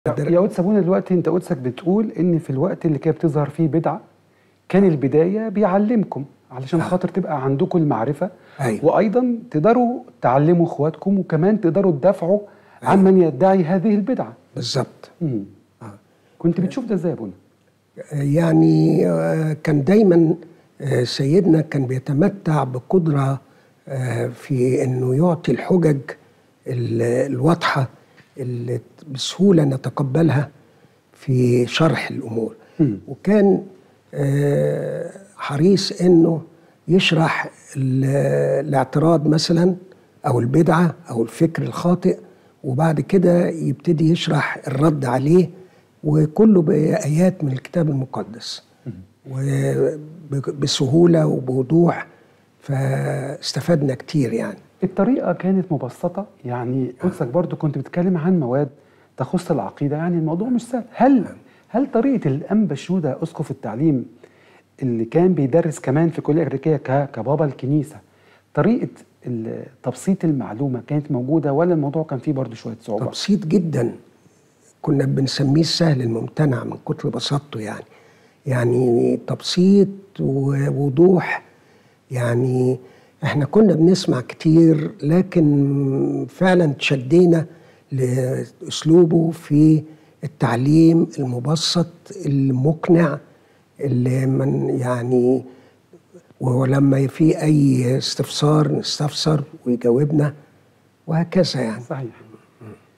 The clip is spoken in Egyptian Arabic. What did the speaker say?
يا قدس ابونا دلوقتي انت قدسك بتقول ان في الوقت اللي كانت بتظهر فيه بدعه كان البدايه بيعلمكم علشان خاطر تبقى عندكم المعرفه أيوة. وايضا تقدروا تعلموا اخواتكم وكمان تقدروا تدافعوا عن من يدعي هذه البدعه بالظبط مم. كنت بتشوف ده ازاي يا ابونا يعني آه، كان دايما آه، سيدنا كان بيتمتع بقدرة آه، في أنه يعطي الحجج ال- الواضحة اللي بسهولة نتقبلها في شرح الأمور مم. وكان آه، حريص أنه يشرح ال- الاعتراض مثلا أو البدعة أو الفكر الخاطئ وبعد كده يبتدي يشرح الرد عليه وكله بآيات من الكتاب المقدس وبسهولة وبوضوح فاستفدنا كتير يعني الطريقه كانت مبسطه يعني قدسك برضو كنت بتتكلم عن مواد تخص العقيده يعني الموضوع مش سهل هل هل طريقه الانبا شنوده اسقف التعليم اللي كان بيدرس كمان في كليه امريكيه ك- كبابا الكنيسه طريقه ال- تبسيط المعلومه كانت موجوده ولا الموضوع كان فيه برضو شويه صعوبه تبسيط جدا كنا بنسميه السهل الممتنع من كتر بساطته يعني يعني تبسيط ووضوح يعني احنا كنا بنسمع كتير لكن فعلا تشدينا لاسلوبه في التعليم المبسط المقنع اللي من يعني ولما في اي استفسار نستفسر ويجاوبنا وهكذا يعني صحيح